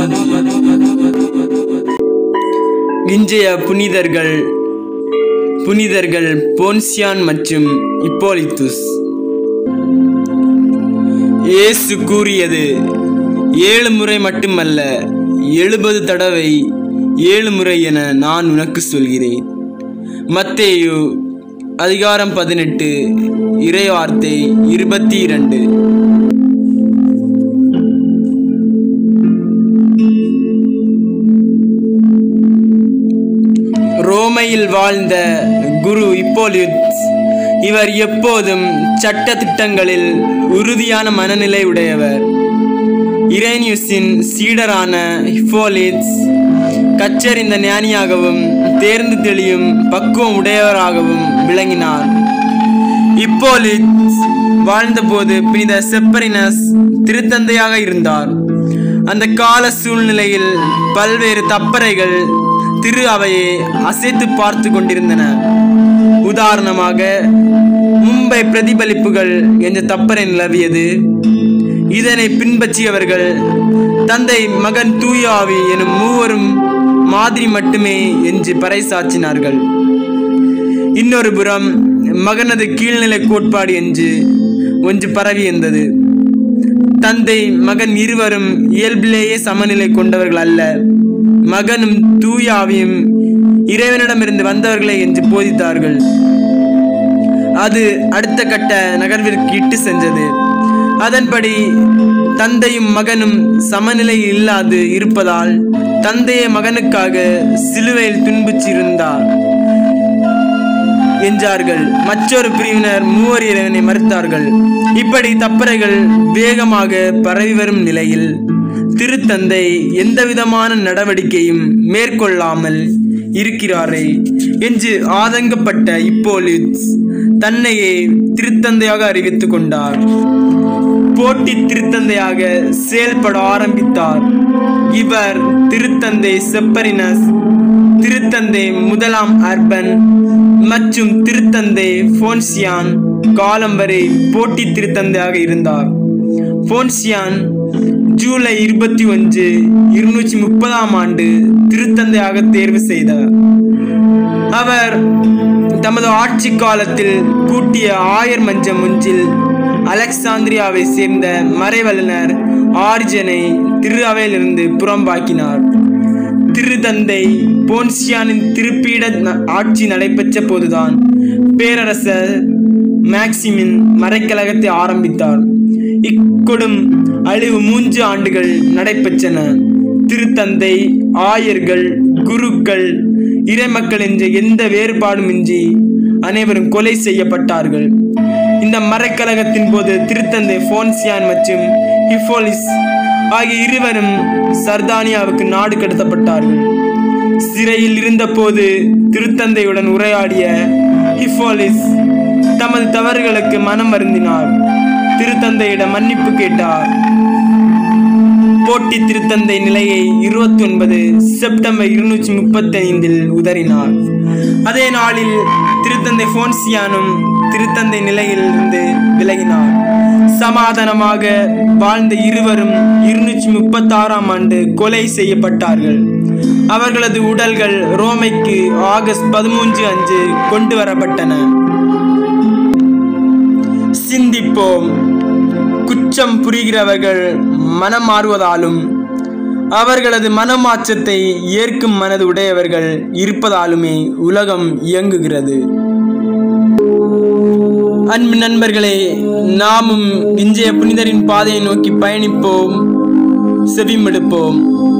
இன்றைய புனிதர்கள் புனிதர்கள் போன்சியான் மற்றும் இப்போலித்துஸ் இயேசு கூறியது ஏழு முறை மட்டுமல்ல எழுபது தடவை ஏழு முறை என நான் உனக்கு சொல்கிறேன் மத்தேயு அதிகாரம் பதினெட்டு இறைவார்த்தை இருபத்தி இரண்டு ரோமையில் வாழ்ந்த குரு இப்போலியுஸ் இவர் எப்போதும் சட்ட திட்டங்களில் உறுதியான மனநிலை உடையவர் இரேனியுஸின் சீடரான ஹிப்போலிட்ஸ் கச்சறிந்த ஞானியாகவும் தேர்ந்து தெளியும் பக்குவம் உடையவராகவும் விளங்கினார் இப்போலிட்ஸ் வாழ்ந்தபோது புனித செப்பரினஸ் திருத்தந்தையாக இருந்தார் அந்த கால சூழ்நிலையில் பல்வேறு தப்பறைகள் திரு அவையை அசைத்து பார்த்து கொண்டிருந்தன உதாரணமாக மும்பை பிரதிபலிப்புகள் என்ற தப்பறை நிலவியது இதனை பின்பற்றியவர்கள் தந்தை மகன் தூயாவி எனும் மூவரும் மாதிரி மட்டுமே என்று பறைசாற்றினார்கள் இன்னொரு புறம் மகனது கீழ்நிலை கோட்பாடு என்று ஒன்று பரவி இருந்தது தந்தை மகன் இருவரும் இயல்பிலேயே சமநிலை கொண்டவர்கள் அல்ல மகனும் தூயாவியும் இறைவனிடமிருந்து வந்தவர்களே என்று போதித்தார்கள் அது அடுத்த கட்ட நகர்விற்கு இட்டு சென்றது அதன்படி தந்தையும் மகனும் சமநிலை இல்லாது இருப்பதால் தந்தையை மகனுக்காக சிலுவையில் துன்புற்றிருந்தார் என்றார்கள் மற்றொரு பிரிவினர் மூவர் இறைவனை மறுத்தார்கள் இப்படி தப்பறைகள் வேகமாக பரவி வரும் நிலையில் திருத்தந்தை எந்தவிதமான நடவடிக்கையும் மேற்கொள்ளாமல் இருக்கிறாரே என்று ஆதங்கப்பட்ட இப்போலிட்ஸ் தன்னையே திருத்தந்தையாக அறிவித்துக் கொண்டார் போட்டி திருத்தந்தையாக செயல்பட ஆரம்பித்தார் இவர் திருத்தந்தை செப்பரினஸ் திருத்தந்தை முதலாம் அர்பன் மற்றும் திருத்தந்தை போன்சியான் காலம் வரை போட்டி திருத்தந்தையாக இருந்தார் போன்சியான் ஜூலை இருபத்தி ஒன்று இருநூற்றி முப்பதாம் ஆண்டு திருத்தந்தையாக தேர்வு செய்தார் அவர் தமது ஆட்சி காலத்தில் கூட்டிய ஆயர் மஞ்சம் ஒன்றில் அலெக்சாந்திரியாவை சேர்ந்த மறைவல்லுனர் ஆரிஜனை திரு அவையிலிருந்து புறம்பாக்கினார் திருத்தந்தை போன்சியானின் திருப்பீட ந- ஆட்சி நடைபெற்ற போதுதான் பேரரசர் மேக்சிமின் மறைக்கழகத்தை ஆரம்பித்தார் இக்கொடும் அழிவு மூன்று ஆண்டுகள் நடைபெற்றன திருத்தந்தை ஆயர்கள் குருக்கள் இறைமக்கள் என்ற எந்த வேறுபாடுமின்றி அனைவரும் கொலை செய்யப்பட்டார்கள் இந்த மறைக்கழகத்தின் போது திருத்தந்தை போன்சியான் மற்றும் ஹிஃபோலிஸ் ஆகிய இருவரும் சர்தானியாவுக்கு நாடு கடத்தப்பட்டார்கள் சிறையில் இருந்தபோது திருத்தந்தையுடன் உரையாடிய ஹிஃபோலிஸ் தமது தவறுகளுக்கு மனம் வருந்தினார் திருத்தந்தையிடம் மன்னிப்பு கேட்டார் போட்டி திருத்தந்தை நிலையை இருபத்தி ஒன்பது செப்டம்பர் இருநூற்றி முப்பத்தி ஐந்தில் உதறினார் அதே நாளில் திருத்தந்தை போன்சியானும் திருத்தந்தை நிலையில் இருந்து விலகினார் சமாதானமாக வாழ்ந்த இருவரும் இருநூற்றி முப்பத்தாறாம் ஆண்டு கொலை செய்யப்பட்டார்கள் அவர்களது உடல்கள் ரோமைக்கு ஆகஸ்ட் பதிமூன்று அன்று கொண்டு வரப்பட்டன சிந்திப்போம் குற்றம் புரிகிறவர்கள் மனம் மாறுவதாலும் அவர்களது மனமாற்றத்தை ஏற்கும் மனது உடையவர்கள் இருப்பதாலுமே உலகம் இயங்குகிறது அன்பு நண்பர்களே நாமும் இன்றைய புனிதரின் பாதையை நோக்கி பயணிப்போம் செவிமெடுப்போம்